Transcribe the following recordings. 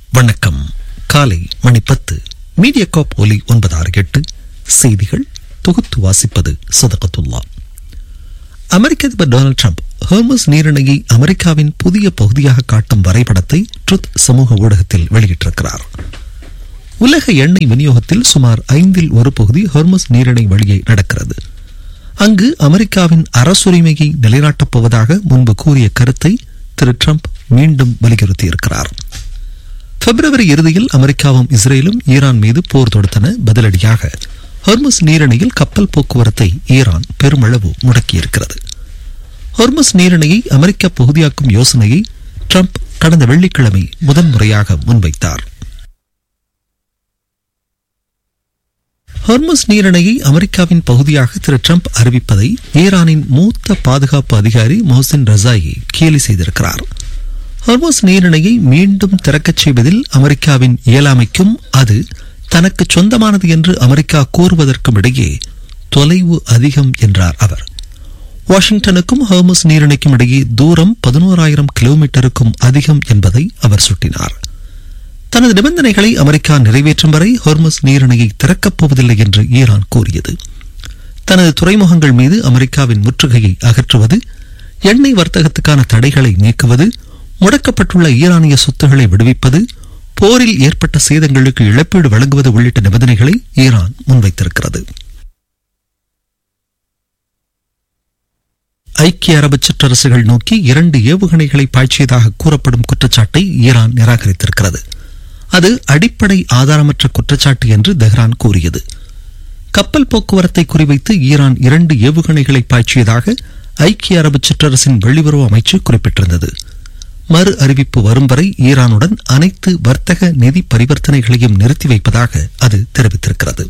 வணக்கம் காலை மணி பத்து மீடியா காப் ஒலி ஒன்பது ஆறு எட்டு செய்திகள் தொகுத்து வாசிப்பது சதகத்துல்லா அமெரிக்க அதிபர் டொனால்ட் ட்ரம்ப் ஹெர்மஸ் நீரிணையை அமெரிக்காவின் புதிய பகுதியாக காட்டும் வரைபடத்தை ட்ருத் சமூக ஊடகத்தில் வெளியிட்டிருக்கிறார் உலக எண்ணெய் விநியோகத்தில் சுமார் ஐந்தில் ஒரு பகுதி ஹெர்மஸ் நீரிணை வழியே நடக்கிறது அங்கு அமெரிக்காவின் அரசுரிமையை நிலைநாட்டப் போவதாக முன்பு கூறிய கருத்தை திரு ட்ரம்ப் மீண்டும் வலியுறுத்தியிருக்கிறார் பிப்ரவரி இறுதியில் அமெரிக்காவும் இஸ்ரேலும் ஈரான் மீது போர் தொடுத்தன பதிலடியாக ஹொர்மஸ் நீரிணையில் கப்பல் போக்குவரத்தை ஈரான் பெருமளவு முடக்கியிருக்கிறது ஹொர்மஸ் நீரிணையை அமெரிக்கா பகுதியாக்கும் யோசனையை ட்ரம்ப் கடந்த வெள்ளிக்கிழமை முதன்முறையாக முன்வைத்தார் ஹொர்மஸ் நீரிணையை அமெரிக்காவின் பகுதியாக திரு ட்ரம்ப் அறிவிப்பதை ஈரானின் மூத்த பாதுகாப்பு அதிகாரி மொஹசின் ரசாயி கேலி செய்திருக்கிறார் ஹொர்மஸ் நீரிணையை மீண்டும் திறக்கச் செய்வதில் அமெரிக்காவின் இயலாமைக்கும் அது தனக்கு சொந்தமானது என்று அமெரிக்கா கூறுவதற்கும் இடையே தொலைவு அதிகம் என்றார் அவர் வாஷிங்டனுக்கும் ஹர்மஸ் நீரிணைக்கும் இடையே தூரம் பதினோராயிரம் கிலோமீட்டருக்கும் அதிகம் என்பதை அவர் சுட்டினார் தனது நிபந்தனைகளை அமெரிக்கா நிறைவேற்றும் வரை ஹொர்மஸ் நீரிணையை திறக்கப் போவதில்லை என்று ஈரான் கூறியது தனது துறைமுகங்கள் மீது அமெரிக்காவின் முற்றுகையை அகற்றுவது எண்ணெய் வர்த்தகத்துக்கான தடைகளை நீக்குவது முடக்கப்பட்டுள்ள ஈரானிய சொத்துக்களை விடுவிப்பது போரில் ஏற்பட்ட சேதங்களுக்கு இழப்பீடு வழங்குவது உள்ளிட்ட நிபந்தனைகளை ஈரான் முன்வைத்திருக்கிறது ஐக்கிய அரபு சிற்றரசுகள் நோக்கி இரண்டு ஏவுகணைகளை பாய்ச்சியதாக கூறப்படும் குற்றச்சாட்டை ஈரான் நிராகரித்திருக்கிறது அது அடிப்படை ஆதாரமற்ற குற்றச்சாட்டு என்று தெஹ்ரான் கூறியது கப்பல் போக்குவரத்தை குறிவைத்து ஈரான் இரண்டு ஏவுகணைகளை பாய்ச்சியதாக ஐக்கிய அரபு சிற்றரசின் வெளியுறவு அமைச்சு குறிப்பிட்டிருந்தது மறு அறிவிப்பு வரும் வரை ஈரானுடன் அனைத்து வர்த்தக நிதி பரிவர்த்தனைகளையும் நிறுத்தி வைப்பதாக அது தெரிவித்திருக்கிறது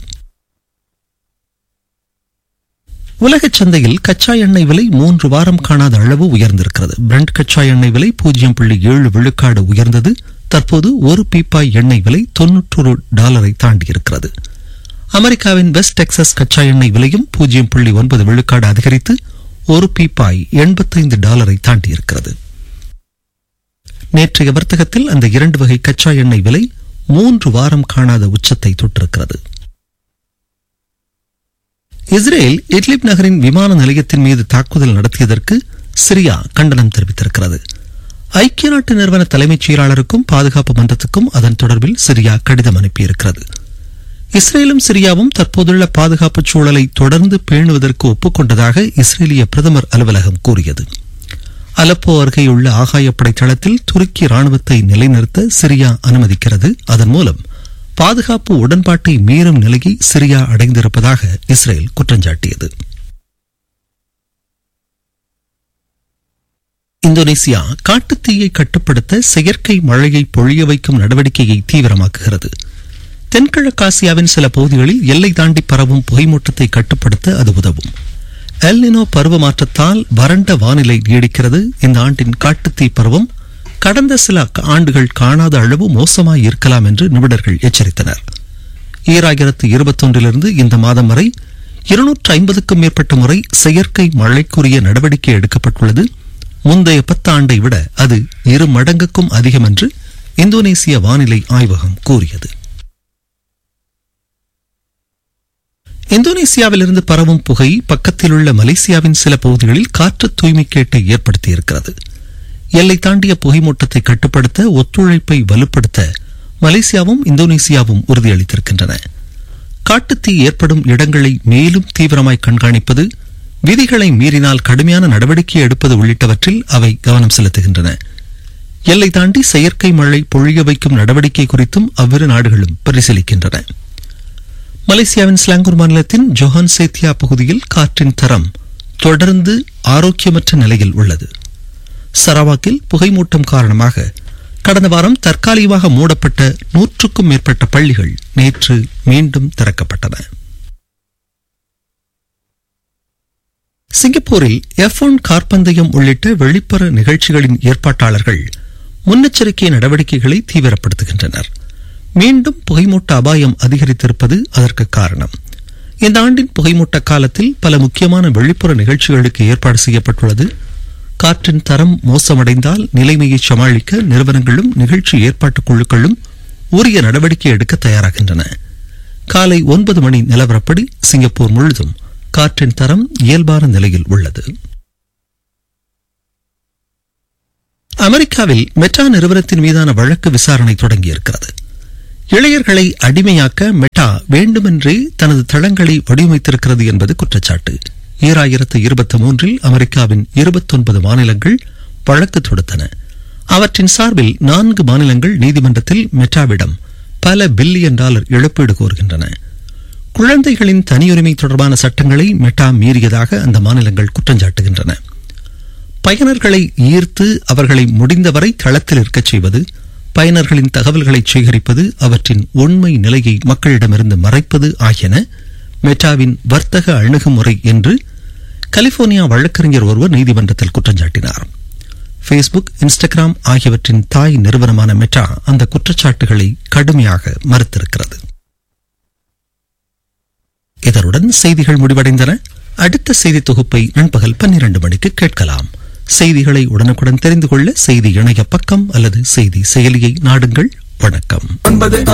உலகச் சந்தையில் கச்சா எண்ணெய் விலை மூன்று வாரம் காணாத அளவு உயர்ந்திருக்கிறது பிரண்ட் கச்சா எண்ணெய் விலை பூஜ்ஜியம் புள்ளி ஏழு விழுக்காடு உயர்ந்தது தற்போது ஒரு பீப்பாய் எண்ணெய் விலை தொன்னூற்றொரு டாலரை தாண்டியிருக்கிறது அமெரிக்காவின் வெஸ்ட் டெக்சஸ் கச்சா எண்ணெய் விலையும் பூஜ்ஜியம் புள்ளி ஒன்பது விழுக்காடு அதிகரித்து ஒரு பீப்பாய் எண்பத்தைந்து டாலரை தாண்டியிருக்கிறது நேற்றைய வர்த்தகத்தில் அந்த இரண்டு வகை கச்சா எண்ணெய் விலை மூன்று வாரம் காணாத உச்சத்தை தொட்டிருக்கிறது இஸ்ரேல் இட்லிப் நகரின் விமான நிலையத்தின் மீது தாக்குதல் நடத்தியதற்கு சிரியா கண்டனம் தெரிவித்திருக்கிறது ஐக்கிய நாட்டு நிறுவன தலைமைச் செயலாளருக்கும் பாதுகாப்பு மன்றத்துக்கும் அதன் தொடர்பில் சிரியா கடிதம் அனுப்பியிருக்கிறது இஸ்ரேலும் சிரியாவும் தற்போதுள்ள பாதுகாப்பு சூழலை தொடர்ந்து பேணுவதற்கு ஒப்புக்கொண்டதாக இஸ்ரேலிய பிரதமர் அலுவலகம் கூறியது அலப்போ அருகேயுள்ள ஆகாயப்படை தளத்தில் துருக்கி ராணுவத்தை நிலைநிறுத்த சிரியா அனுமதிக்கிறது அதன் மூலம் பாதுகாப்பு உடன்பாட்டை மீறும் நிலையை சிரியா அடைந்திருப்பதாக இஸ்ரேல் குற்றஞ்சாட்டியது இந்தோனேசியா காட்டுத்தீயை கட்டுப்படுத்த செயற்கை மழையை பொழிய வைக்கும் நடவடிக்கையை தீவிரமாக்குகிறது தென்கிழக்காசியாவின் சில பகுதிகளில் எல்லை தாண்டி பரவும் புகைமூட்டத்தை கட்டுப்படுத்த அது உதவும் எல்னினோ பருவ மாற்றத்தால் வறண்ட வானிலை நீடிக்கிறது இந்த ஆண்டின் காட்டுத்தீ பருவம் கடந்த சில ஆண்டுகள் காணாத அளவு மோசமாய் இருக்கலாம் என்று நிபுணர்கள் எச்சரித்தனர் ஈராயிரத்து இருபத்தொன்றிலிருந்து இந்த மாதம் வரை இருநூற்று ஐம்பதுக்கும் மேற்பட்ட முறை செயற்கை மழைக்குரிய நடவடிக்கை எடுக்கப்பட்டுள்ளது முந்தைய பத்தாண்டை விட அது இரு மடங்குக்கும் அதிகம் என்று இந்தோனேசிய வானிலை ஆய்வகம் கூறியது இந்தோனேசியாவிலிருந்து பரவும் புகை பக்கத்தில் உள்ள மலேசியாவின் சில பகுதிகளில் காற்று தூய்மைக்கேட்டை ஏற்படுத்தியிருக்கிறது எல்லை தாண்டிய புகைமூட்டத்தை கட்டுப்படுத்த ஒத்துழைப்பை வலுப்படுத்த மலேசியாவும் இந்தோனேசியாவும் உறுதியளித்திருக்கின்றன காட்டுத்தீ ஏற்படும் இடங்களை மேலும் தீவிரமாய் கண்காணிப்பது விதிகளை மீறினால் கடுமையான நடவடிக்கை எடுப்பது உள்ளிட்டவற்றில் அவை கவனம் செலுத்துகின்றன எல்லை தாண்டி செயற்கை மழை பொழிய வைக்கும் நடவடிக்கை குறித்தும் அவ்விரு நாடுகளும் பரிசீலிக்கின்றன மலேசியாவின் ஸ்லாங்கூர் மாநிலத்தின் ஜொஹான் சேத்தியா பகுதியில் காற்றின் தரம் தொடர்ந்து ஆரோக்கியமற்ற நிலையில் உள்ளது சரவாக்கில் புகைமூட்டம் காரணமாக கடந்த வாரம் தற்காலிகமாக மூடப்பட்ட நூற்றுக்கும் மேற்பட்ட பள்ளிகள் நேற்று மீண்டும் திறக்கப்பட்டன சிங்கப்பூரில் எஃப் ஒன் கார்பந்தயம் உள்ளிட்ட வெளிப்புற நிகழ்ச்சிகளின் ஏற்பாட்டாளர்கள் முன்னெச்சரிக்கை நடவடிக்கைகளை தீவிரப்படுத்துகின்றனர் மீண்டும் புகைமூட்ட அபாயம் அதிகரித்திருப்பது அதற்கு காரணம் இந்த ஆண்டின் புகைமூட்ட காலத்தில் பல முக்கியமான வெளிப்புற நிகழ்ச்சிகளுக்கு ஏற்பாடு செய்யப்பட்டுள்ளது காற்றின் தரம் மோசமடைந்தால் நிலைமையை சமாளிக்க நிறுவனங்களும் நிகழ்ச்சி ஏற்பாட்டுக் குழுக்களும் உரிய நடவடிக்கை எடுக்க தயாராகின்றன காலை ஒன்பது மணி நிலவரப்படி சிங்கப்பூர் முழுதும் காற்றின் தரம் இயல்பான நிலையில் உள்ளது அமெரிக்காவில் மெட்டா நிறுவனத்தின் மீதான வழக்கு விசாரணை தொடங்கியிருக்கிறது இளையர்களை அடிமையாக்க மெட்டா வேண்டுமென்றே தனது தளங்களை வடிவமைத்திருக்கிறது என்பது குற்றச்சாட்டு ஈராயிரத்து இருபத்தி மூன்றில் அமெரிக்காவின் இருபத்தொன்பது மாநிலங்கள் வழக்கு தொடுத்தன அவற்றின் சார்பில் நான்கு மாநிலங்கள் நீதிமன்றத்தில் மெட்டாவிடம் பல பில்லியன் டாலர் இழப்பீடு கோருகின்றன குழந்தைகளின் தனியுரிமை தொடர்பான சட்டங்களை மெட்டா மீறியதாக அந்த மாநிலங்கள் குற்றஞ்சாட்டுகின்றன பயனர்களை ஈர்த்து அவர்களை முடிந்தவரை களத்தில் இருக்கச் செய்வது பயனர்களின் தகவல்களை சேகரிப்பது அவற்றின் உண்மை நிலையை மக்களிடமிருந்து மறைப்பது ஆகியன மெட்டாவின் வர்த்தக அணுகுமுறை என்று கலிபோர்னியா வழக்கறிஞர் ஒருவர் நீதிமன்றத்தில் குற்றஞ்சாட்டினார் ஃபேஸ்புக் இன்ஸ்டாகிராம் ஆகியவற்றின் தாய் நிறுவனமான மெட்டா அந்த குற்றச்சாட்டுகளை கடுமையாக மறுத்திருக்கிறது இதனுடன் செய்திகள் முடிவடைந்தன அடுத்த செய்தி தொகுப்பை நண்பகல் பன்னிரண்டு மணிக்கு கேட்கலாம் செய்திகளை உடனுக்குடன் தெரிந்து கொள்ள செய்தி இணைய பக்கம் அல்லது செய்தி செயலியை நாடுங்கள் வணக்கம்